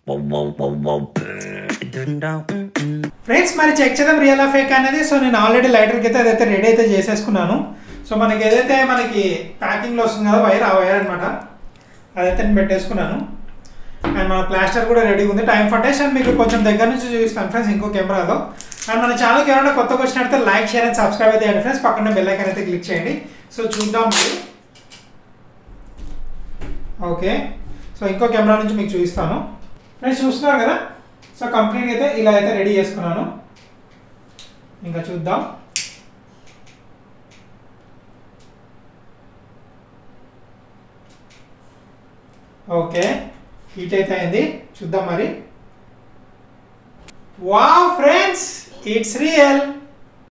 friends మరి check చేద్దాం real fake అనేది సో నేను ఆల్రెడీ లైటర్కి అయితే అదైతే రెడీ అయితే చేసేసుకున్నాను సో మనకి ఏదైతే మనకి ప్యాకింగ్లో వస్తుంది కదా వైర్ ఆ వైర్ అనమాట అదైతే నేను పెట్టేసుకున్నాను అండ్ మన ప్లాస్టర్ కూడా రెడీ ఉంది టైం ఫటేష్ అండ్ మీకు కొంచెం దగ్గర నుంచి చూపిస్తాను ఫ్రెండ్స్ ఇంకో కెమెరాలో అండ్ మన ఛానల్కి ఎవరైనా కొత్తగా వచ్చినట్లయితే లైక్ షేర్ అండ్ సబ్స్క్రైబ్ అయితే చేయండి ఫ్రెండ్స్ పక్కన బెల్ ఐకాన్ అయితే క్లిక్ చేయండి సో చూద్దాం మీరు ఓకే సో ఇంకో కెమెరా నుంచి మీకు చూపిస్తాను ఫ్రెండ్స్ చూస్తున్నారు కదా సో కంప్లీట్ అయితే ఇలా అయితే రెడీ చేసుకున్నాను ఇంకా చూద్దాం ఓకే హీట్ అయితే అయింది చూద్దాం మరి వా ఫ్రెండ్స్ ఇట్స్ రియల్